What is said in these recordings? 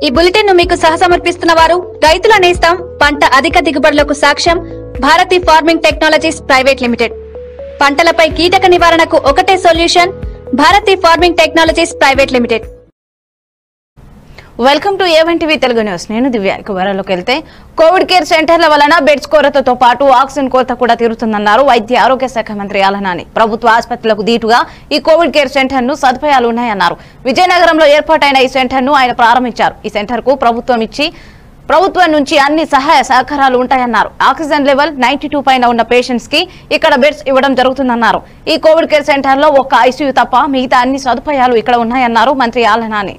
ఈ బులెటిన్ ను మీకు సహసమర్పిస్తున్న వారు రైతుల నేస్తం పంట అధిక దిగుబడులకు సాక్ష్యం Bharati farming technologies private limited పంటలపై కీటక నివారణకు ఒకటే solution Bharati farming technologies private limited welcome to A one TV Telugu news నేను దివ్య ఇక వివరాల్లోకి వెళ్తే కోవిడ్ కేర్ సెంటర్ల వలన బెడ్స్ కొరతతో పాటు ఆక్సిజన్ కొరత కూడా తీరుతుందన్నారు వైద్య ఆరోగ్య శాఖ మంత్రి ఆలనాని ప్రభుత్వ ఆసుపత్రులకు దీటుగా ఈ కోవిడ్ కేర్ సెంటర్ ను సదుపాయాలు ఉన్నాయన్నారు విజయనగరంలో ఏర్పాటైన ఈ సెంటర్ ను ఆయన ప్రారంభించారు ఈ సెంటర్ కు ప్రభుత్వం ఇచ్చి ప్రభుత్వం నుంచి అన్ని సహాయ సహకారాలు ఉంటాయన్నారు ఆక్సిజన్ లెవెల్ నైన్టీ టూ పైన ఉన్న పేషెంట్స్ కి ఇక్కడ బెడ్స్ ఇవ్వడం జరుగుతుందన్నారు ఈ కోవిడ్ కేర్ సెంటర్ లో ఒక్క ఐసీయూ తప్ప మిగతా అన్ని సదుపాయాలు ఇక్కడ ఉన్నాయన్నారు మంత్రి ఆలనాని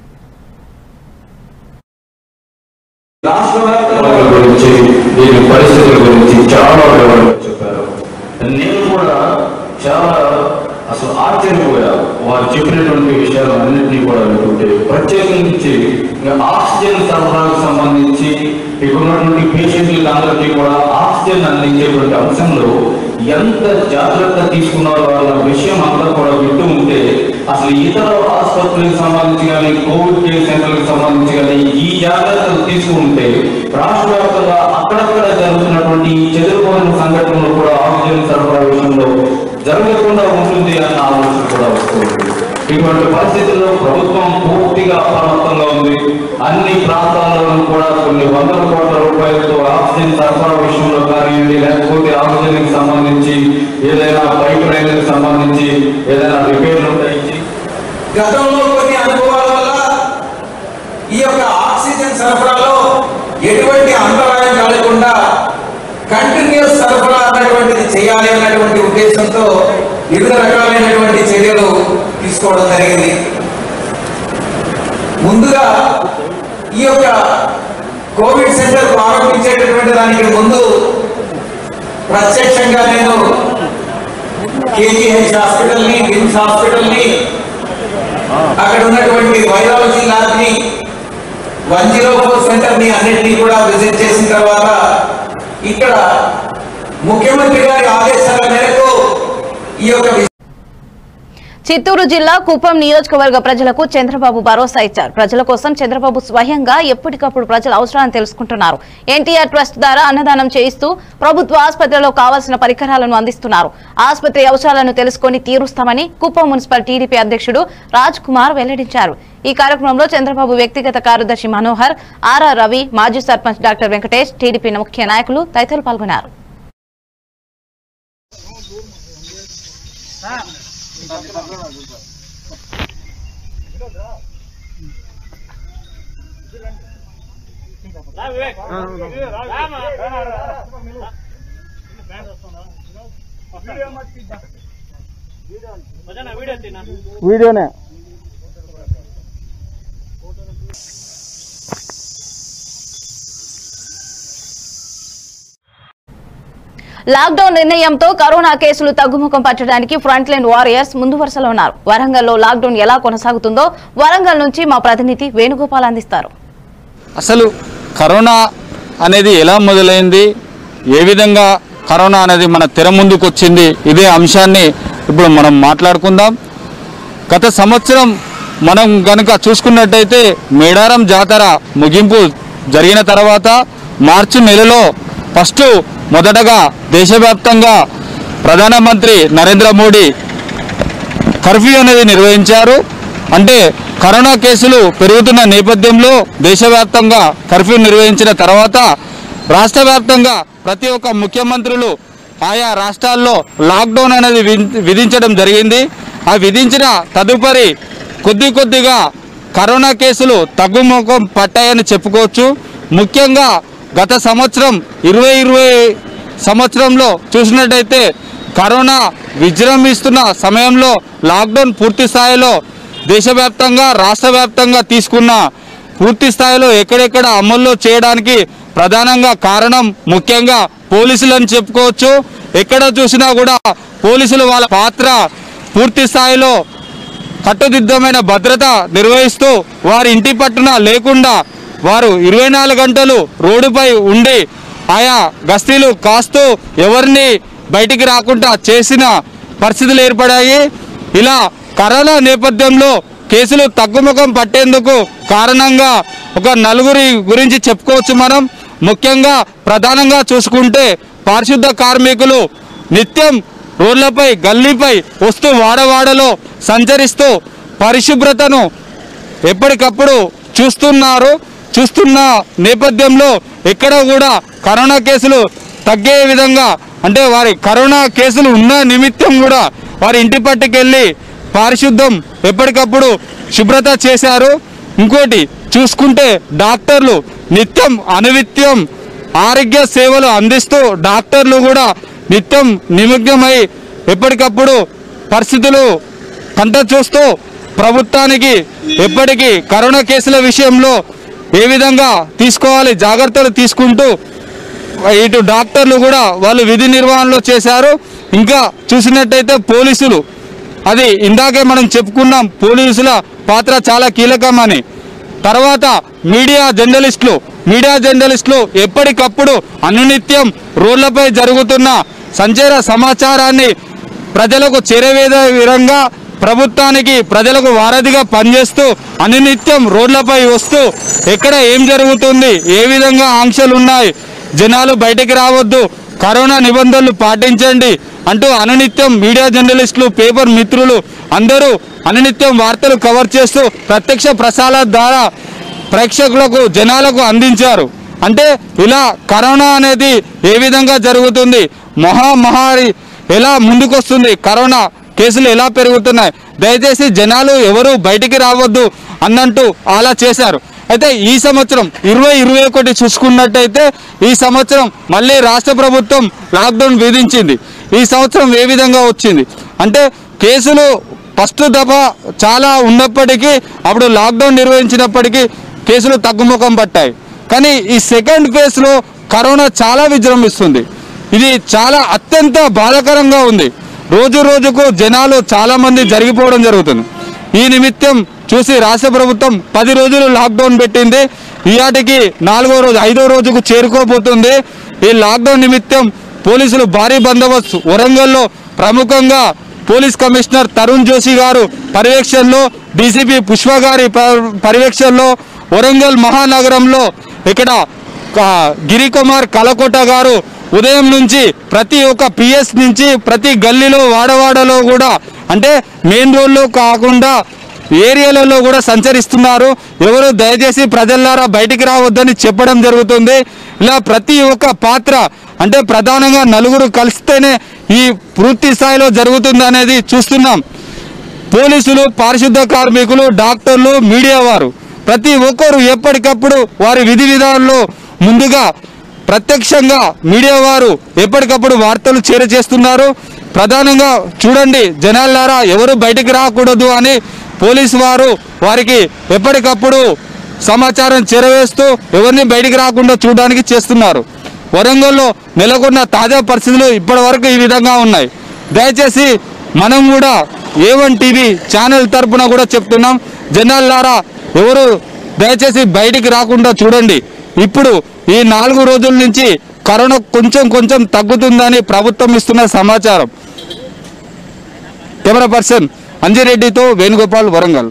రాష్ట్ర వ్యాప్తంగా గురించి దీని పరిస్థితుల గురించి చాలా వివరంగా చెప్పారు నేను కూడా చాలా అసలు ఆశ్చర్యపోయా వారు చెప్పినటువంటి విషయాలు అన్నింటినీ కూడా వింటుంటే ప్రత్యేకించి ఇంకా ఆక్సిజన్ సరఫరాకు సంబంధించి ఇక్కడ ఉన్నటువంటి పేషెంట్లకు అందరికీ కూడా ఆక్సిజన్ అందించేటువంటి అంశంలో ఎంత జాగ్రత్త తీసుకున్నారో అన్న విషయం అంతా కూడా వింటూ ఉంటే అసలు ఇతర ఆసుపత్రులకు సంబంధించి కానీ కోవిడ్ కేర్ సెంటర్లకు సంబంధించి కానీ ఈ జాగ్రత్తలు తీసుకుంటే రాష్ట్ర వ్యాప్తంగా అక్కడక్కడ జరుగుతున్నటువంటి ఈ చెదురుకోని సంఘటనలు కూడా ఆక్సిజన్ సరఫరా విషయంలో జరగకుండా ఉంటుంది అన్న ఆలోచన కూడా వస్తుంది ఇటువంటి పరిస్థితుల్లో ప్రభుత్వం పూర్తిగా అప్రమత్తంగా ఉంది అన్ని ప్రాంతాలలో కూడా కొన్ని వందల కోట్ల రూపాయలతో ఆక్సిజన్ సరఫరా విషయంలో కానివ్వండి లేకపోతే ఆక్సిజన్ కి సంబంధించి ఏదైనా పైప్ లైన్లకు సంబంధించి ఏదైనా రిపేర్లు ఉంటాయి గతంలో కొన్ని అనుభవాల వల్ల ఈ యొక్క ఆక్సిజన్ సరఫరాలో ఎటువంటి అంతరాయం కలగకుండా కంటిన్యూస్ సరఫరా అన్నటువంటిది చేయాలి అన్నటువంటి ఉద్దేశంతో వివిధ రకాలైనటువంటి చర్యలు తీసుకోవడం జరిగింది ముందుగా ఈ యొక్క కోవిడ్ సెంటర్ ప్రారంభించేటటువంటి దానికి ముందు ప్రత్యక్షంగా నేను కేజీహెచ్ హాస్పిటల్ని విమ్స్ హాస్పిటల్ని అక్కడ ఉన్నటువంటి వైరాలజీ ల్యాబ్ ని వన్ జీరో ఫోర్ సెంటర్ ని అన్నింటినీ కూడా విజిట్ చేసిన తర్వాత ఇక్కడ ముఖ్యమంత్రి గారి ఆదేశాల మేరకు ఈ యొక్క వి- చిత్తూరు జిల్లా కుప్పం నియోజకవర్గ ప్రజలకు చంద్రబాబు భరోసా ఇచ్చారు ప్రజల కోసం చంద్రబాబు స్వయంగా ఎప్పటికప్పుడు ప్రజల అవసరాలను తెలుసుకుంటున్నారు ఎన్టీఆర్ ట్రస్ట్ ద్వారా అన్నదానం చేయిస్తూ ప్రభుత్వ ఆసుపత్రిలో కావాల్సిన పరికరాలను అందిస్తున్నారు ఆసుపత్రి అవసరాలను తెలుసుకొని తీరుస్తామని కుప్పం మున్సిపల్ టీడీపీ అధ్యక్షుడు రాజ్ కుమార్ వెల్లడించారు ఈ కార్యక్రమంలో చంద్రబాబు వ్యక్తిగత కార్యదర్శి మనోహర్ ఆర్ఆర్ రవి మాజీ సర్పంచ్ డాక్టర్ వెంకటేష్ టీడీపీ ముఖ్య నాయకులు తదితరులు పాల్గొన్నారు వీడియోనే లాక్డౌన్ నిర్ణయంతో కరోనా కేసులు తగ్గుముఖం పట్టడానికి ఫ్రంట్ లైన్ వారియర్స్ ముందు వరుసలో ఉన్నారు వరంగల్లో లాక్డౌన్ ఎలా కొనసాగుతుందో వరంగల్ నుంచి మా ప్రతినిధి వేణుగోపాల్ అందిస్తారు అసలు కరోనా అనేది ఎలా మొదలైంది ఏ విధంగా కరోనా అనేది మన తెర ముందుకు వచ్చింది ఇదే అంశాన్ని ఇప్పుడు మనం మాట్లాడుకుందాం గత సంవత్సరం మనం కనుక చూసుకున్నట్టయితే మేడారం జాతర ముగింపు జరిగిన తర్వాత మార్చి నెలలో ఫస్ట్ మొదటగా దేశవ్యాప్తంగా ప్రధానమంత్రి నరేంద్ర మోడీ కర్ఫ్యూ అనేది నిర్వహించారు అంటే కరోనా కేసులు పెరుగుతున్న నేపథ్యంలో దేశవ్యాప్తంగా కర్ఫ్యూ నిర్వహించిన తర్వాత రాష్ట్ర వ్యాప్తంగా ప్రతి ఒక్క ముఖ్యమంత్రులు ఆయా రాష్ట్రాల్లో లాక్డౌన్ అనేది విధి- విధించడం జరిగింది ఆ విధించిన తదుపరి కొద్ది కొద్దిగా కరోనా కేసులు తగ్గుముఖం పట్టాయని చెప్పుకోవచ్చు ముఖ్యంగా గత సంవత్సరం ఇరవై ఇరవై సంవత్సరంలో చూసినట్టయితే కరోనా విజృంభిస్తున్న సమయంలో లాక్డౌన్ పూర్తి స్థాయిలో దేశవ్యాప్తంగా రాష్ట్ర వ్యాప్తంగా తీసుకున్న పూర్తి స్థాయిలో ఎక్కడెక్కడ అమల్లో చేయడానికి ప్రధానంగా కారణం ముఖ్యంగా పోలీసులని చెప్పుకోవచ్చు ఎక్కడ చూసినా కూడా పోలీసులు వాళ్ళ పాత్ర పూర్తి స్థాయిలో కట్టుదిద్దమైన భద్రత నిర్వహిస్తూ వారి ఇంటి పట్టున లేకుండా వారు ఇరవై నాలుగు గంటలు రోడ్డుపై ఉండి ఆయా గస్తీలు కాస్తూ ఎవరిని బయటికి రాకుండా చేసిన పరిస్థితులు ఏర్పడాయి ఇలా కరోనా నేపథ్యంలో కేసులు తగ్గుముఖం పట్టేందుకు కారణంగా ఒక నలుగురి గురించి చెప్పుకోవచ్చు మనం ముఖ్యంగా ప్రధానంగా చూసుకుంటే పారిశుద్ధ కార్మికులు నిత్యం రోడ్లపై గల్లీపై వస్తూ వాడవాడలో సంచరిస్తూ పరిశుభ్రతను ఎప్పటికప్పుడు చూస్తున్నారు చూస్తున్న నేపథ్యంలో ఎక్కడ కూడా కరోనా కేసులు తగ్గే విధంగా అంటే వారి కరోనా కేసులు ఉన్న నిమిత్తం కూడా వారి ఇంటి పట్టుకెళ్ళి పారిశుద్ధం ఎప్పటికప్పుడు శుభ్రత చేశారు ఇంకోటి చూసుకుంటే డాక్టర్లు నిత్యం అనునిత్యం ఆరోగ్య సేవలు అందిస్తూ డాక్టర్లు కూడా నిత్యం నిమగ్నమై ఎప్పటికప్పుడు పరిస్థితులు కంట చూస్తూ ప్రభుత్వానికి ఎప్పటికీ కరోనా కేసుల విషయంలో ఏ విధంగా తీసుకోవాలి జాగ్రత్తలు తీసుకుంటూ ఇటు డాక్టర్లు కూడా వాళ్ళు విధి నిర్వహణలో చేశారు ఇంకా చూసినట్టయితే పోలీసులు అది ఇందాకే మనం చెప్పుకున్నాం పోలీసుల పాత్ర చాలా కీలకమని తర్వాత మీడియా జర్నలిస్టులు మీడియా జర్నలిస్టులు ఎప్పటికప్పుడు అనునిత్యం రోడ్లపై జరుగుతున్న సంచార సమాచారాన్ని ప్రజలకు చేరవేద విధంగా ప్రభుత్వానికి ప్రజలకు వారధిగా పనిచేస్తూ అనునిత్యం రోడ్లపై వస్తూ ఎక్కడ ఏం జరుగుతుంది ఏ విధంగా ఆంక్షలు ఉన్నాయి జనాలు బయటికి రావద్దు కరోనా నిబంధనలు పాటించండి అంటూ అనునిత్యం మీడియా జర్నలిస్టులు పేపర్ మిత్రులు అందరూ అనునిత్యం వార్తలు కవర్ చేస్తూ ప్రత్యక్ష ప్రసారాల ద్వారా ప్రేక్షకులకు జనాలకు అందించారు అంటే ఇలా కరోనా అనేది ఏ విధంగా జరుగుతుంది మహామహారి ఎలా ముందుకొస్తుంది కరోనా కేసులు ఎలా పెరుగుతున్నాయి దయచేసి జనాలు ఎవరు బయటికి రావద్దు అన్నట్టు అలా చేశారు అయితే ఈ సంవత్సరం ఇరవై ఇరవై ఒకటి చూసుకున్నట్టయితే ఈ సంవత్సరం మళ్ళీ రాష్ట్ర ప్రభుత్వం లాక్డౌన్ విధించింది ఈ సంవత్సరం ఏ విధంగా వచ్చింది అంటే కేసులు ఫస్ట్ దఫా చాలా ఉన్నప్పటికీ అప్పుడు లాక్డౌన్ నిర్వహించినప్పటికీ కేసులు తగ్గుముఖం పట్టాయి కానీ ఈ సెకండ్ ఫేజ్లో కరోనా చాలా విజృంభిస్తుంది ఇది చాలా అత్యంత బాధాకరంగా ఉంది రోజు రోజుకు జనాలు చాలా మంది జరిగిపోవడం జరుగుతుంది ఈ నిమిత్తం చూసి రాష్ట్ర ప్రభుత్వం పది రోజులు లాక్డౌన్ పెట్టింది ఈయాటికి నాలుగో రోజు ఐదో రోజుకు చేరుకోబోతుంది ఈ లాక్డౌన్ నిమిత్తం పోలీసులు భారీ బందోబస్తు వరంగల్లో ప్రముఖంగా పోలీస్ కమిషనర్ తరుణ్ జోషి గారు పర్యవేక్షణలో డీసీపీ పుష్ప గారి ప- పర్యవేక్షణలో వరంగల్ మహానగరంలో ఇక్కడ ఆ, గిరికుమార్ కలకోట గారు ఉదయం నుంచి ప్రతి ఒక్క పిఎస్ నుంచి ప్రతి గల్లీలో వాడవాడలో కూడా అంటే మెయిన్ రోడ్లో కాకుండా ఏరియాలలో కూడా సంచరిస్తున్నారు ఎవరు దయచేసి ప్రజలారా బయటికి రావద్దని చెప్పడం జరుగుతుంది ఇలా ప్రతి ఒక్క పాత్ర అంటే ప్రధానంగా నలుగురు కలిస్తేనే ఈ పూర్తి స్థాయిలో జరుగుతుంది అనేది చూస్తున్నాం పోలీసులు పారిశుద్ధ కార్మికులు డాక్టర్లు మీడియా వారు ప్రతి ఒక్కరు ఎప్పటికప్పుడు వారి విధి విధానంలో ముందుగా ప్రత్యక్షంగా మీడియా వారు ఎప్పటికప్పుడు వార్తలు చేరచేస్తున్నారు ప్రధానంగా చూడండి జనాలారా ఎవరు బయటికి రాకూడదు అని పోలీసు వారు వారికి ఎప్పటికప్పుడు సమాచారం చేరవేస్తూ ఎవరిని బయటికి రాకుండా చూడడానికి చేస్తున్నారు వరంగల్లో నెలకొన్న తాజా పరిస్థితులు ఇప్పటి వరకు ఈ విధంగా ఉన్నాయి దయచేసి మనం కూడా ఏ వన్ టీవీ ఛానల్ తరపున కూడా చెప్తున్నాం జనాలారా ఎవరు దయచేసి బయటికి రాకుండా చూడండి ఇప్పుడు ఈ నాలుగు రోజుల నుంచి కరోనా కొంచెం కొంచెం తగ్గుతుందని ప్రభుత్వం ఇస్తున్న సమాచారం కెమెరా పర్సన్ అంజిరెడ్డితో వేణుగోపాల్ వరంగల్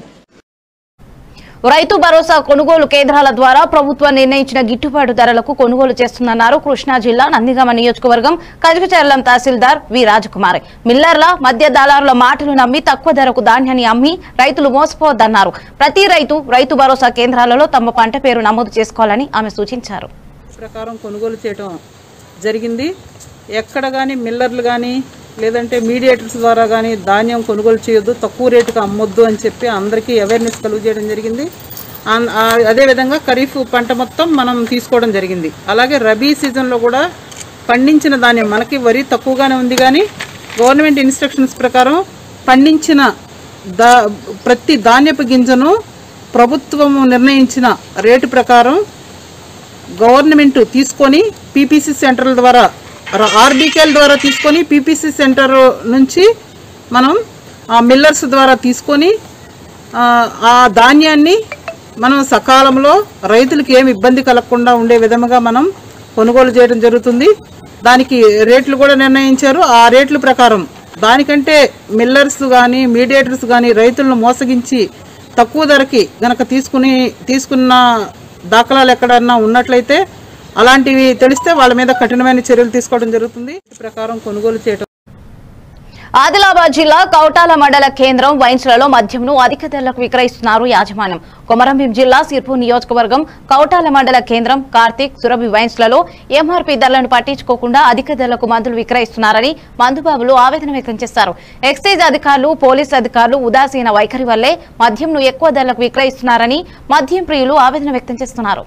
రైతు భరోసా కొనుగోలు కేంద్రాల ద్వారా ప్రభుత్వం నిర్ణయించిన గిట్టుబాటు ధరలకు కొనుగోలు చేస్తుందన్నారు కృష్ణా జిల్లా నందిగామ నియోజకవర్గం కజకచర్లం తహసీల్దార్ వి రాజకుమారి మిల్లర్ల మధ్య దళారుల మాటలు నమ్మి తక్కువ ధరకు ధాన్యాన్ని అమ్మి రైతులు మోసపోవద్దన్నారు ప్రతి రైతు రైతు భరోసా కేంద్రాలలో తమ పంట పేరు నమోదు చేసుకోవాలని ఆమె సూచించారు ప్రకారం కొనుగోలు చేయటం జరిగింది ఎక్కడ కానీ మిల్లర్లు కానీ లేదంటే మీడియేటర్స్ ద్వారా కానీ ధాన్యం కొనుగోలు చేయొద్దు తక్కువ రేటుకి అమ్మొద్దు అని చెప్పి అందరికీ అవేర్నెస్ కలుగు చేయడం జరిగింది అన్- ఆ- అదేవిధంగా ఖరీఫ్ పంట మొత్తం మనం తీసుకోవడం జరిగింది అలాగే రబీ సీజన్లో కూడా పండించిన ధాన్యం మనకి వరి తక్కువగానే ఉంది కానీ గవర్నమెంట్ ఇన్స్ట్రక్షన్స్ ప్రకారం పండించిన దా ప్రతి ధాన్యపు గింజను ప్రభుత్వము నిర్ణయించిన రేటు ప్రకారం గవర్నమెంట్ తీసుకొని పీపీసీ సెంటర్ల ద్వారా ఆర్బీకేల ద్వారా తీసుకొని పీపీసీ సెంటర్ నుంచి మనం ఆ మిల్లర్స్ ద్వారా తీసుకొని ఆ, ఆ ధాన్యాన్ని మనం సకాలంలో రైతులకు ఏమి ఇబ్బంది కలగకుండా ఉండే విధముగా మనం కొనుగోలు చేయడం జరుగుతుంది దానికి రేట్లు కూడా నిర్ణయించారు ఆ రేట్ల ప్రకారం దానికంటే మిల్లర్స్ కానీ మీడియేటర్స్ కానీ రైతులను మోసగించి తక్కువ ధరకి గనక తీసుకుని తీసుకున్న దాఖలాలు ఎక్కడన్నా ఉన్నట్లయితే అలాంటివి తెలిస్తే వాళ్ళ మీద కఠినమైన చర్యలు తీసుకోవడం జరుగుతుంది ఈ ప్రకారం కొనుగోలు చేయడం ఆదిలాబాద్ జిల్లా కౌటాల మండల కేంద్రం వైన్స్లలో మద్యంను అధిక ధరలకు విక్రయిస్తున్నారు యాజమాన్యం కొమరంభీం జిల్లా సిర్పూర్ నియోజకవర్గం కౌటాల మండల కేంద్రం కార్తీక్ సురభి వైన్స్లలో ఎంఆర్పీ ధరలను పట్టించుకోకుండా అధిక ధరలకు మందులు విక్రయిస్తున్నారని మందుబాబులు ఆవేదన వ్యక్తం చేశారు ఎక్సైజ్ అధికారులు పోలీసు అధికారులు ఉదాసీన వైఖరి వల్లే మద్యంను ఎక్కువ ధరలకు విక్రయిస్తున్నారని మద్యం ప్రియులు ఆవేదన వ్యక్తం చేస్తున్నారు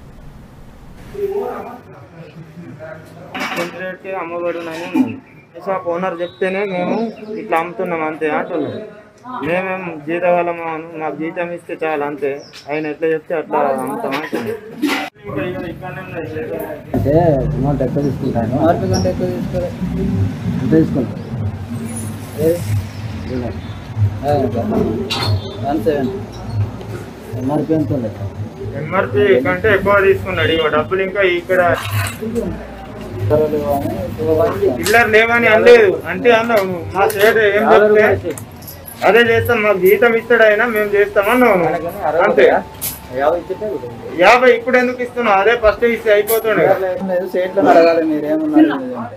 ఎంత రేట్కి అమ్మబడునని ఉన్నది షాప్ ఓనర్ చెప్తేనే మేము ఇట్లా అమ్ముతున్నాం అంతే అంటున్నాం మేమేం జీతగాలము మాకు జీతం ఇస్తే చాలు అంతే ఆయన ఎట్లా చెప్తే అట్లా అమ్ముతాం అంటున్నాం ఇంకా ఇక ఇక్కడనే ఉన్నది లేదు. అంటే అమౌంట్ ఎక్కువ తీసుకుంటాను మార్పు కంటే ఎక్కువ తీసుకోవాలి ఎంత తీసుకుంటారు వన్ సెవెన్ ఎంఆర్పి ఎంత ఉంది ఎంఆర్పి కంటే ఎక్కువ తీసుకున్నాడు ఇక డబ్బులు ఇంకా ఇక్కడ చిల్లర లేవని అనలేదు అంటే అన్నావు నువ్వు. మా సేట్ ఏం చెప్తే అదే చేస్తాం మాకు జీతం ఇస్తాడు అయినా మేము చేస్తామన్నావు నువ్వు. అంతే యాభై ఇచ్చితే యాభై ఇప్పుడు ఎందుకు ఇస్తున్నావు అదే ఫస్ట్ ఇస్తే అయిపోతుండే కదా. లేదు సేట్లో అడగాలి మీరు ఏమన్నారు అంటే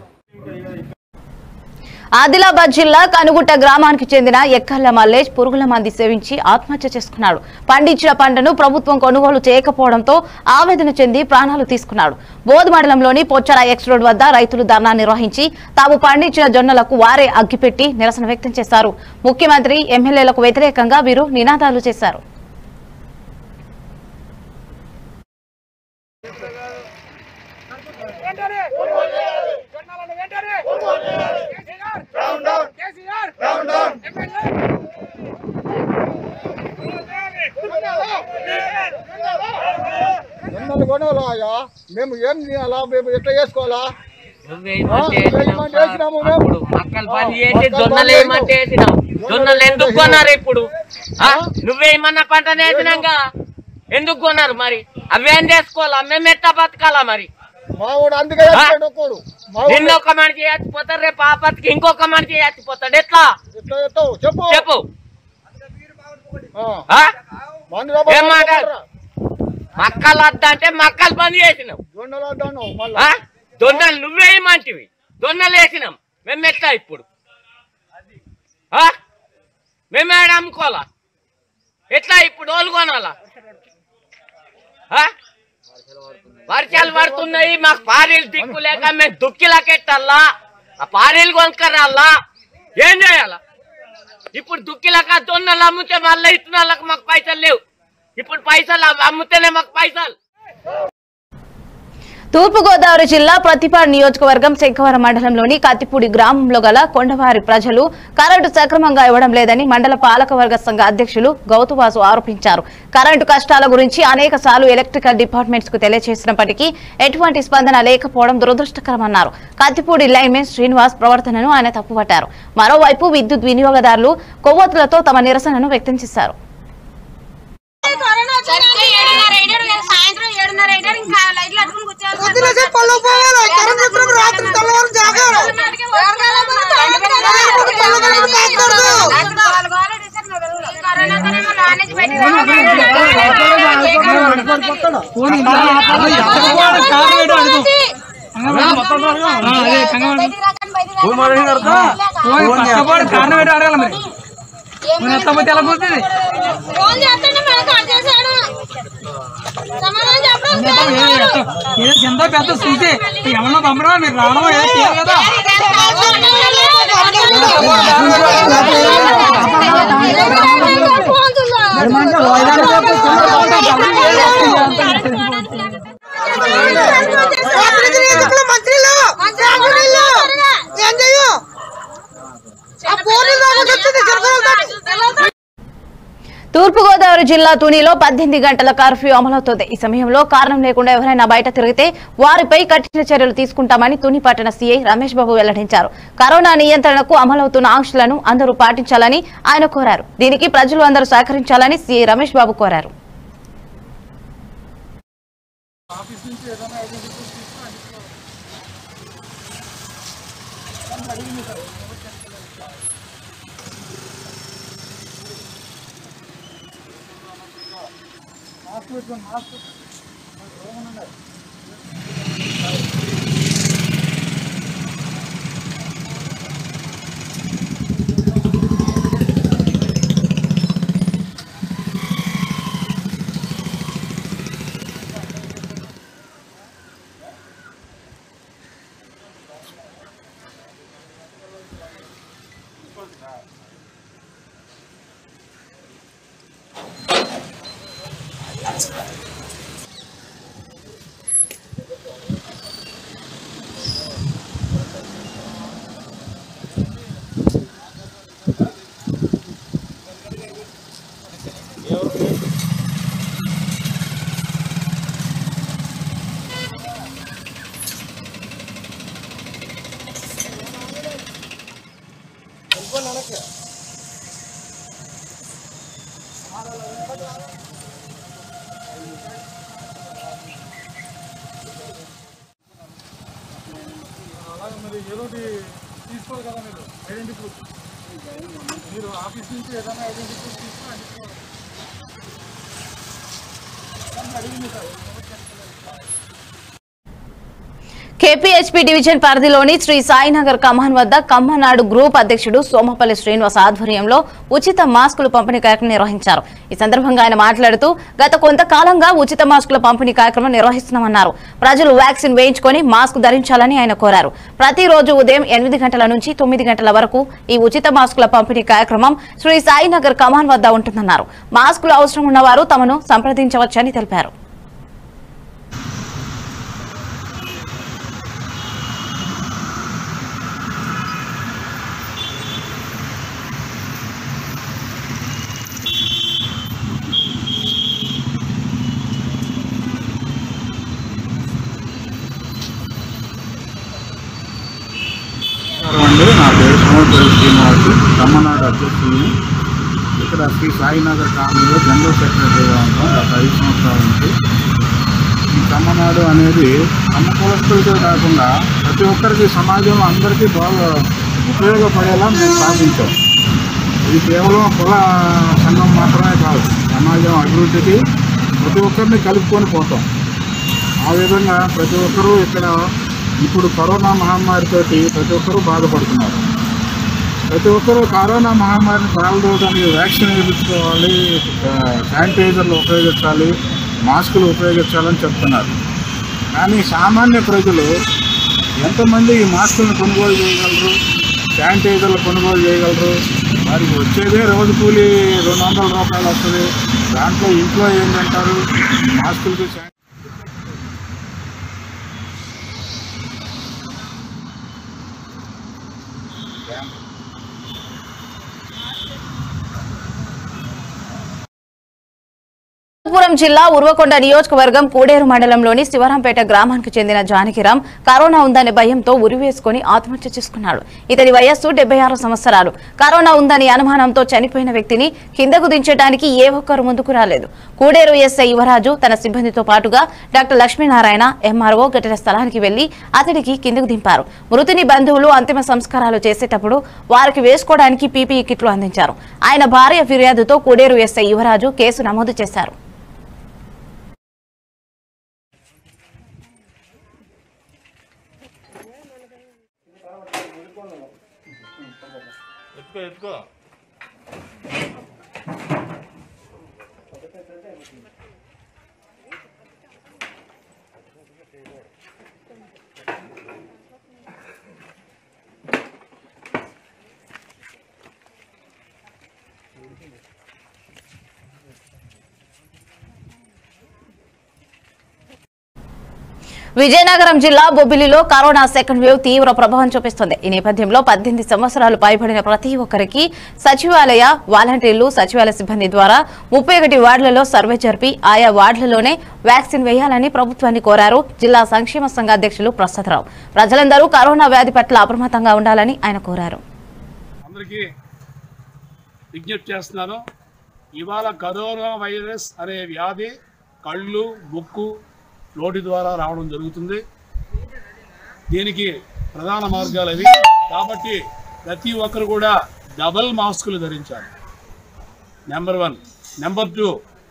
ఆదిలాబాద్ జిల్లా కనుగుట్ట గ్రామానికి చెందిన ఎక్కర్ల మల్లేష్ పురుగుల మంది సేవించి ఆత్మహత్య చేసుకున్నాడు పండించిన పంటను ప్రభుత్వం కొనుగోలు చేయకపోవడంతో ఆవేదన చెంది ప్రాణాలు తీసుకున్నాడు బోధ్ మండలంలోని పొచ్చర ఎక్స్ రోడ్ వద్ద రైతులు ధర్నా నిర్వహించి తాము పండించిన జొన్నలకు వారే అగ్గిపెట్టి నిరసన వ్యక్తం చేశారు ముఖ్యమంత్రి ఎమ్మెల్యేలకు వ్యతిరేకంగా వీరు నినాదాలు చేశారు జొన్నలు కొనాలా మేము ఏం చేయాలా మేము ఎట్లా చేసుకోవాలా నువ్వేమంటే ఆ, ఏమంటే వేసినాము మేము. అప్పుడు మక్కలు పని చేసి మక్కలు జొన్నలు పని ఏమంటే వేసినావు జొన్నలు ఎందుకు కొన్నారు ఇప్పుడు ఆ? నువ్వేమన్నా పంట వేసినాక ఎందుకు కొన్నారు మరి అవేం చేసుకోవాలా మేము ఎట్లా బతకాలా మరి మా వాడు అందుకే చేస్తాడు ఒక్కడు మా వాడు నిన్న ఒక మనిషి చచ్చిపోతాడు రేపు ఆ బతికి ఇంకొక మనిషి చచ్చిపోతాడు ఎట్లా ఎట్లా చేస్తావు చెప్పు చెప్పు ఆ, ఆ? మందు డబ్బా ఏం మాట? కొనరా? మక్కలు వద్దా అంటే మక్కలు పని చేసినావు జొన్నలు వద్దాను మళ్ళా ఆ? దొన్నలు నువ్వేయమంటివి దొన్నలు వేసినాం మేము ఎట్లా ఇప్పుడు ఆ? మేము ఏడ అమ్ముకోవాలా ఎట్లా ఇప్పుడు వాళ్ళు కొనాలా ఆ? వర్షాలు పడుతున్నాయి మాకు పారీలు దిక్కు లేక మేము దుక్కిలకెట్టల్లా ఆ పారీలు కొనుక్కరాలా ఏం చేయాలా ఇప్పుడు దుక్కిలక దొన్నలు అమ్మితే మళ్ళీ ఇత్తనాలకు మాకు పైసలు లేవు ఇప్పుడు పైసలు అమ్మితేనే మాకు పైసలు తూర్పుగోదావరి జిల్లా ప్రతిపాడు నియోజకవర్గం శంఖవరం మండలంలోని కత్తిపూడి గ్రామంలో గల కొండవారి ప్రజలు కరెంటు సక్రమంగా ఇవ్వడం లేదని మండల పాలకవర్గ సంఘ అధ్యక్షులు గౌతువాసు ఆరోపించారు కరెంటు కష్టాల గురించి అనేక సార్లు ఎలక్ట్రికల్ డిపార్ట్మెంట్స్ కు తెలియజేసినప్పటికీ ఎటువంటి స్పందన లేకపోవడం దురదృష్టకరమన్నారు కత్తిపూడి లైన్మెన్ శ్రీనివాస్ ప్రవర్తనను ఆయన తప్పుపట్టారు మరోవైపు విద్యుత్ వినియోగదారులు కొవ్వొత్తులతో తమ నిరసనను వ్యక్తం చేశారు సరిగ్గా ఏడున్నర ఐదారు లేదు. సాయంత్రం ఏడున్నర ఐదారు ఇంకా లైట్లు అట్టుకుని కూర్చోవాలి సార్. పొద్దున చెప్పి పళ్ళు పోవాలి కరెంట్ వచ్చినప్పుడు రాత్రి తెల్లవారు జాగారు ఈ కరోనా కనేమో లోన్ నుంచి బయటికి ఫోన్ చేస్తుంటే మనకు కాల్ చేశాడు సమాధానం చెప్పడం ఎంత పెద్ద స్థితి ఎవరన్నా పంపడా మీరు రావడం ఏదో చేయాలి కదా ఏం చెయ్యు తూర్పుగోదావరి జిల్లా తునిలో పద్దెనిమిది గంటల కర్ఫ్యూ అమలవుతోంది ఈ సమయంలో కారణం లేకుండా ఎవరైనా బయట తిరిగితే వారిపై కఠిన చర్యలు తీసుకుంటామని తుని పట్టణ సీఐ రమేష్ బాబు వెల్లడించారు కరోనా నియంత్రణకు అమలవుతున్న ఆంక్షలను అందరూ పాటించాలని ఆయన కోరారు దీనికి ప్రజలు అందరూ సహకరించాలని సీఐ రమేష్ బాబు కోరారు మాస్క్ పెట్టుకోండి మాస్క్ అలాగే మరి ఏదో ఒకటి తీసుకోవాలి కదా మీరు ఐడెంటిటీ ప్రూఫ్ మీరు ఆఫీస్ నుంచి ఏదైనా ఐడెంటిటీ ప్రూఫ్ తీసుకుని అడిగింది సార్ కేపీహెచ్పీ డివిజన్ పరిధిలోని శ్రీ సాయినగర్ కమాన్ వద్ద కమ్మనాడు గ్రూప్ అధ్యక్షుడు సోమపల్లి శ్రీనివాస్ ఆధ్వర్యంలో ఉచిత మాస్కులు పంపిణీ కార్యక్రమం నిర్వహించారు ఈ సందర్భంగా ఆయన మాట్లాడుతూ గత కొంతకాలంగా ఉచిత మాస్కుల పంపిణీ కార్యక్రమం నిర్వహిస్తున్నామన్నారు ప్రజలు వ్యాక్సిన్ వేయించుకొని మాస్క్ ధరించాలని ఆయన కోరారు ప్రతిరోజు ఉదయం ఎనిమిది గంటల నుంచి తొమ్మిది గంటల వరకు ఈ ఉచిత మాస్కుల పంపిణీ కార్యక్రమం శ్రీ సాయినగర్ కమాన్ వద్ద ఉంటుందన్నారు మాస్కులు అవసరం ఉన్నవారు తమను సంప్రదించవచ్చని తెలిపారు నమస్కారం అండి నా పేరు సోమపల్లి శ్రీనివాసు తమ్మనాడు అధ్యక్షుడిని ఇక్కడ శ్రీ సాయినగర్ కాలనీలో జనరల్ సెక్రటరీగా ఉంటాం గత ఐదు సంవత్సరాల నుంచి ఈ తమ్మనాడు అనేది అమ్మ కులస్తులతో కాకుండా ప్రతి ఒక్కరికి సమాజంలో అందరికీ బాగా ఉపయోగపడేలా మేము స్థాపించాం ఇది కేవలం కుల సంఘం మాత్రమే కాదు సమాజం అభివృద్ధికి ప్రతి ఒక్కరిని కలుపుకొని పోతాం ఆ విధంగా ప్రతి ఒక్కరూ ఇక్కడ ఇప్పుడు కరోనా మహమ్మారితోటి ప్రతి ఒక్కరూ బాధపడుతున్నారు ప్రతి ఒక్కరూ కరోనా మహమ్మారిని పాల్గొనడానికి వ్యాక్సిన్ వేయించుకోవాలి ఆ, శానిటైజర్లు ఉపయోగించాలి మాస్కులు ఉపయోగించాలని చెప్తున్నారు కానీ సామాన్య ప్రజలు ఎంతమంది ఈ మాస్కులను కొనుగోలు చేయగలరు శానిటైజర్లు కొనుగోలు చేయగలరు వారికి వచ్చేదే రోజు కూలి రెండు వందల రూపాయలు వస్తుంది దాంట్లో ఇంట్లో ఏం తింటారు మాస్కులకి శాని- అనంతపురం జిల్లా ఉర్వకొండ నియోజకవర్గం కూడేరు మండలంలోని శివరాంపేట గ్రామానికి చెందిన జానకిరాం కరోనా ఉందనే భయంతో ఉరివేసుకుని ఆత్మహత్య చేసుకున్నాడు ఇతని వయస్సు డెబ్బై ఆరు సంవత్సరాలు కరోనా ఉందని అనుమానంతో చనిపోయిన వ్యక్తిని కిందకు దించడానికి ఏ ఒక్కరు ముందుకు రాలేదు కూడేరు ఎస్ఐ యువరాజు తన సిబ్బందితో పాటుగా డాక్టర్ లక్ష్మీనారాయణ ఎంఆర్ఓ ఘటన స్థలానికి వెళ్లి అతడికి కిందకు దింపారు మృతుని బంధువులు అంతిమ సంస్కారాలు చేసేటప్పుడు వారికి వేసుకోవడానికి పీపీఈ కిట్లు అందించారు ఆయన భార్య ఫిర్యాదుతో కూడేరు ఎస్ఐ యువరాజు కేసు నమోదు చేశారు ఎత్తుకో ఎత్తుకో విజయనగరం జిల్లా బొబ్బిలిలో కరోనా సెకండ్ వేవ్ తీవ్ర ప్రభావం చూపిస్తుంది ఈ నేపథ్యంలో పద్దెనిమిది సంవత్సరాలు పైబడిన ప్రతి ఒక్కరికి సచివాలయ వాలంటీర్లు సచివాలయ సిబ్బంది ద్వారా ముప్పై ఒకటి వార్డులలో సర్వే జరిపి ఆయా వార్డులలోనే వ్యాక్సిన్ వేయాలని ప్రభుత్వాన్ని కోరారు జిల్లా సంక్షేమ సంఘ అధ్యక్షులు ప్రసాదరావు ప్రజలందరూ కరోనా వ్యాధి పట్ల అప్రమత్తంగా ఉండాలని ఆయన కోరారు అందరికీ విజ్ఞప్తి చేస్తున్నాను ఇవాళ కరోనా వైరస్ అనే వ్యాధి కళ్ళు ముక్కు నోటి ద్వారా రావడం జరుగుతుంది దీనికి ప్రధాన మార్గాలు అవి కాబట్టి ప్రతి ఒక్కరు కూడా డబల్ మాస్కులు ధరించాలి నెంబర్ వన్ నెంబర్ టూ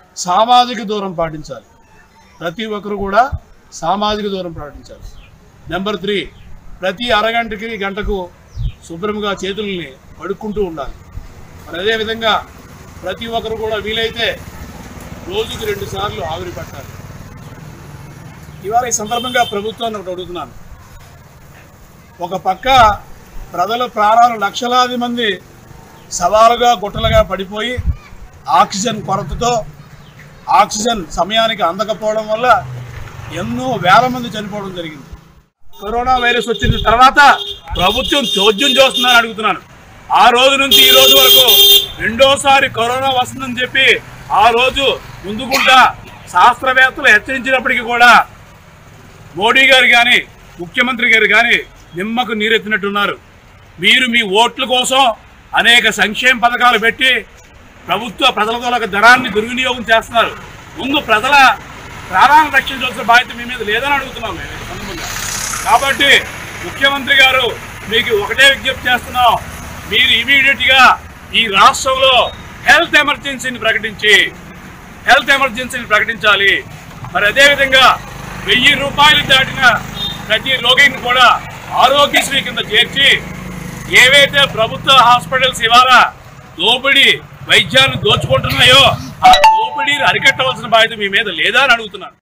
సామాజిక దూరం పాటించాలి ప్రతి ఒక్కరు కూడా సామాజిక దూరం పాటించాలి నెంబర్ త్రీ ప్రతి అరగంటకి గంటకు శుభ్రంగా చేతుల్ని కడుక్కుంటూ ఉండాలి మరి అదేవిధంగా ప్రతి ఒక్కరు కూడా వీలైతే రోజుకి రెండు సార్లు ఆవిరి పట్టాలి ఇవాళ ఈ సందర్భంగా ప్రభుత్వాన్ని ఒకటి అడుగుతున్నాను ఒక పక్క ప్రజల ప్రాణాలు లక్షలాది మంది సవాలుగా గుట్టలుగా పడిపోయి ఆక్సిజన్ కొరతతో ఆక్సిజన్ సమయానికి అందకపోవడం వల్ల ఎన్నో వేల మంది చనిపోవడం జరిగింది కరోనా వైరస్ వచ్చిన తర్వాత ప్రభుత్వం చోద్యం చేస్తుందని అడుగుతున్నాను ఆ రోజు నుంచి ఈ రోజు వరకు రెండోసారి కరోనా వస్తుందని చెప్పి ఆ రోజు ముందుకుంటా శాస్త్రవేత్తలు హెచ్చరించినప్పటికీ కూడా మోడీ గారు కానీ ముఖ్యమంత్రి గారు కానీ నిమ్మకు నీరెత్తినట్టున్నారు మీరు మీ ఓట్ల కోసం అనేక సంక్షేమ పథకాలు పెట్టి ప్రభుత్వ ప్రజల ద్వారా ధనాన్ని దుర్వినియోగం చేస్తున్నారు ముందు ప్రజల ప్రాణాలను రక్షించాల్సిన బాధ్యత మీ మీద లేదని అడుగుతున్నాం మేము ఈ సందర్భంగా కాబట్టి ముఖ్యమంత్రి గారు మీకు ఒకటే విజ్ఞప్తి చేస్తున్నాం మీరు ఇమీడియట్ గా ఈ రాష్ట్రంలో హెల్త్ ఎమర్జెన్సీని ప్రకటించి హెల్త్ ఎమర్జెన్సీని ప్రకటించాలి మరి అదేవిధంగా వెయ్యి రూపాయలు దాటిన ప్రతి రోగిని కూడా ఆరోగ్యశ్రీ కింద చేర్చి ఏవైతే ప్రభుత్వ హాస్పిటల్స్ ఇవాళ దోపిడీ వైద్యాన్ని దోచుకుంటున్నాయో ఆ దోపిడీని అరికట్టవలసిన బాధ్యత మీ మీద లేదా అని అడుగుతున్నాను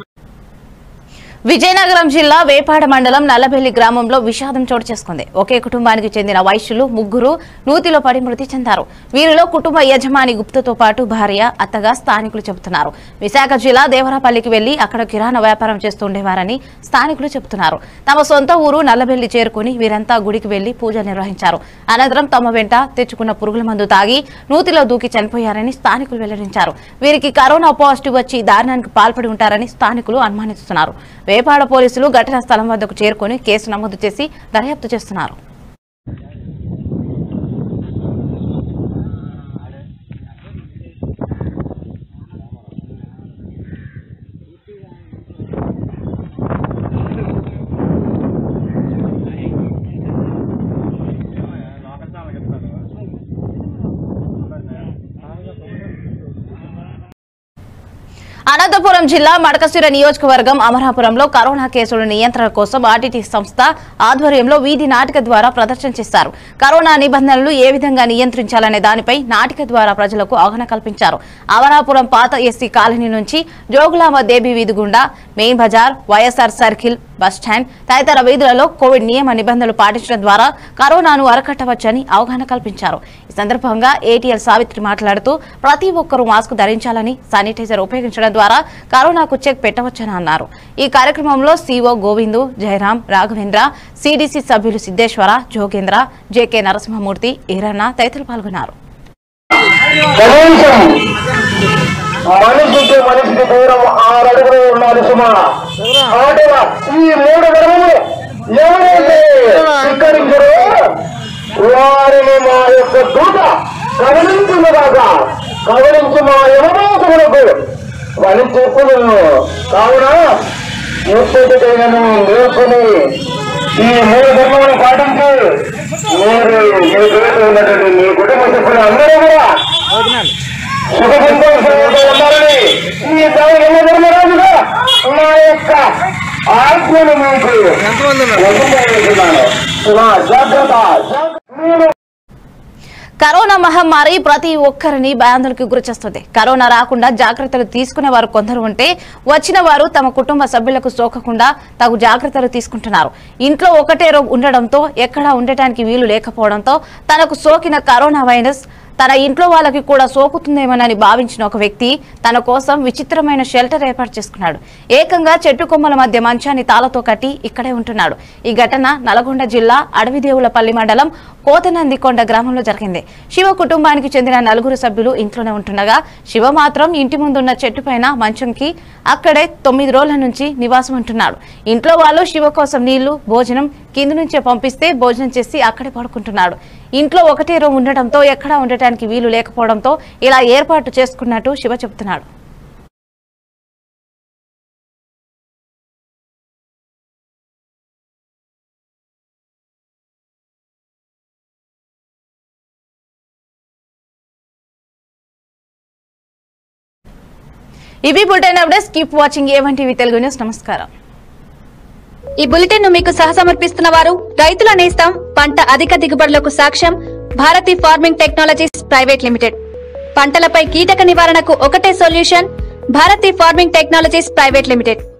విజయనగరం జిల్లా వేపాడ మండలం నల్లబెల్లి గ్రామంలో విషాదం చోటు చేసుకుంది ఒకే కుటుంబానికి చెందిన వైశ్యులు ముగ్గురు నూతిలో పడి మృతి చెందారు వీరిలో కుటుంబ యజమాని గుప్తతో పాటు భార్య అత్తగా స్థానికులు చెబుతున్నారు విశాఖ జిల్లా దేవరాపల్లికి వెళ్లి అక్కడ కిరాణా వ్యాపారం చేస్తుండేవారని స్థానికులు చెబుతున్నారు తమ సొంత ఊరు నల్లబెల్లి చేరుకుని వీరంతా గుడికి వెళ్లి పూజ నిర్వహించారు అనంతరం తమ వెంట తెచ్చుకున్న పురుగుల మందు తాగి నూతిలో దూకి చనిపోయారని స్థానికులు వెల్లడించారు వీరికి కరోనా పాజిటివ్ వచ్చి దారుణానికి పాల్పడి ఉంటారని స్థానికులు అనుమానిస్తున్నారు వేపాడ పోలీసులు ఘటనా స్థలం వద్దకు చేరుకుని కేసు నమోదు చేసి దర్యాప్తు చేస్తున్నారు అనంతపురం జిల్లా మడకశిర నియోజకవర్గం అమరాపురంలో కరోనా కేసుల నియంత్రణ కోసం ఆర్టీటీ సంస్థ ఆధ్వర్యంలో వీధి నాటిక ద్వారా ప్రదర్శన చేశారు కరోనా నిబంధనలు ఏ విధంగా నియంత్రించాలనే దానిపై నాటిక ద్వారా ప్రజలకు అవగాహన కల్పించారు అమరాపురం పాత ఎస్సీ కాలనీ నుంచి జోగులామ దేవి వీధి గుండా మెయిన్ బజార్ వైఎస్ఆర్ సర్కిల్ బస్టాండ్ తదితర వీధులలో కోవిడ్ నియమ నిబంధనలు పాటించడం ద్వారా కరోనాను అరకట్టవచ్చని అవగాహన కల్పించారు ఈ సందర్భంగా ఏటీఎల్ సావిత్రి మాట్లాడుతూ ప్రతి ఒక్కరూ మాస్క్ ధరించాలని శానిటైజర్ ఉపయోగించడం ద్వారా కరోనాకు చెక్ పెట్టవచ్చని అన్నారు ఈ కార్యక్రమంలో సీఓ గోవిందు జయరాం రాఘవేంద్ర సిడిసి సభ్యులు సిద్దేశ్వర జోగేంద్ర జేకే నరసింహమూర్తి ఈరన్న తదితరులు పాల్గొన్నారు మనిషికి మనిషికి దూరం ఆరు అడుగులు ఉండాలి సుమా ఆటల ఈ మూడు గర్వములు ఎవరైతే స్వీకరించరో వారిని మా యొక్క దూత కవలించున్నదాకా కవలించి మా యమదోషములకు వని చెప్పులను కావున ఎప్పటికైనా నేర్చుకుని ఈ మూడు ధర్మములు పాటించి మీరు మీ పేరు ఉన్నటువంటి మీ కుటుంబ సభ్యులు అందరూ కూడా సుఖ సంతోషంతో ఉండాలని ఈ ధర్మరాజుగా నా యొక్క ఆజ్ఞను మీకు వదిలివేస్తున్నాను. నా జాగ్రత్త జాగ్రత్త కరోనా మహమ్మారి ప్రతి ఒక్కరిని భయాందోళనకు గురిచేస్తుంది కరోనా రాకుండా జాగ్రత్తలు తీసుకునే వారు కొందరు ఉంటే వచ్చిన వారు తమ కుటుంబ సభ్యులకు సోకకుండా తగు జాగ్రత్తలు తీసుకుంటున్నారు ఇంట్లో ఒకటే రో ఉండడంతో ఎక్కడా ఉండటానికి వీలు లేకపోవడంతో తనకు సోకిన కరోనా వైరస్ తన ఇంట్లో వాళ్ళకి కూడా సోకుతుందేమోనని భావించిన ఒక వ్యక్తి తన కోసం విచిత్రమైన షెల్టర్ ఏర్పాటు చేసుకున్నాడు ఏకంగా చెట్టు కొమ్మల మధ్య మంచాన్ని తాళతో కట్టి ఇక్కడే ఉంటున్నాడు ఈ ఘటన నల్గొండ జిల్లా అడవిదేవులపల్లి మండలం కోతనందికొండ గ్రామంలో జరిగింది శివ కుటుంబానికి చెందిన నలుగురు సభ్యులు ఇంట్లోనే ఉంటుండగా శివ మాత్రం ఇంటి ముందున్న చెట్టుపైన మంచంకి అక్కడే తొమ్మిది రోజుల నుంచి నివాసం ఉంటున్నాడు ఇంట్లో వాళ్ళు శివ కోసం నీళ్లు భోజనం కింది నుంచే పంపిస్తే భోజనం చేసి అక్కడే పడుకుంటున్నాడు ఇంట్లో ఒకటే రూమ్ ఉండటంతో ఎక్కడా ఉండటానికి వీలు లేకపోవడంతో ఇలా ఏర్పాటు చేసుకున్నట్టు శివ చెబుతున్నాడు ఇవి bulletin updates keep watching A one TV Telugu news నమస్కారం ఈ బులెటిన్ ను మీకు సహసమర్పిస్తున్న వారు రైతుల నేస్తం పంట అధిక దిగుబడులకు సాక్ష్యం Bharati farming technologies private limited పంటలపై కీటక నివారణకు ఒకటే solution Bharati farming technologies private limited